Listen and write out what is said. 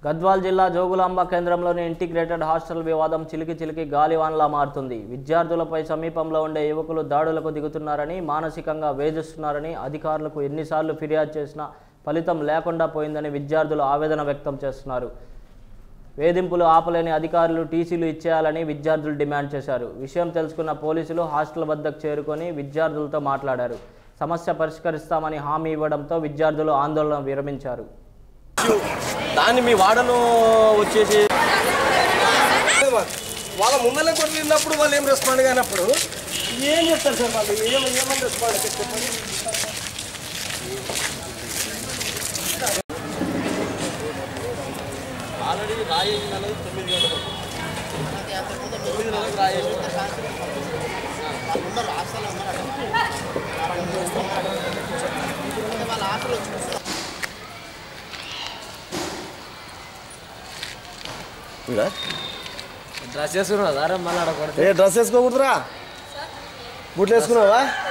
గద్వాల్ జిల్లా జోగులాంబ కేంద్రంలోని integrated hostel వివాదం చిలికి చిలికి గాలివాన్లా మారుతుంది విద్యార్థులపై సమీపంలో ఉండే యువకులు దాడులకు దిగుతున్నారని మానసికంగా వేధిస్తున్నారని అధికారులకు ఎన్నిసార్లు ఫిర్యాదు చేసినా ఫలితం లేకుండా పోయిందని విద్యార్థులు ఆవేదన వ్యక్తం చేస్తున్నారు వేధింపులు ఆపలేని అధికారులు టీసీలు ఇచ్చేయాలని విద్యార్థులు డిమాండ్ చేశారు విషయం తెలుసుకున్న పోలీసులు హాస్టల్ వద్దకు చేరుకొని విద్యార్థులతో మాట్లాడారు సమస్య పరిష్కరిస్తామని హామీ ఇవ్వడంతో విద్యార్థులు ఆందోళన విరమించారు దాన్ని మీ వాడను వచ్చేసి వాళ్ళ ముందర కొట్టినప్పుడు వాళ్ళు ఏం రెస్పాండ్ కానప్పుడు ఏం చెప్తారు సార్ వాళ్ళు ఏం ఏమని రెస్పాండ్ చెప్పండి ఆల్రెడీ రాయేసింది అనేది తొమ్మిది గంటలు తొమ్మిది నెలలకు రాయేసి డ్రెస్ చేసుకున్నావు దారా మళ్ళీ ఆడ కొడితే ఏ డ్రెస్ వేసుకోకూడదురా బూట్లు వేసుకున్నావా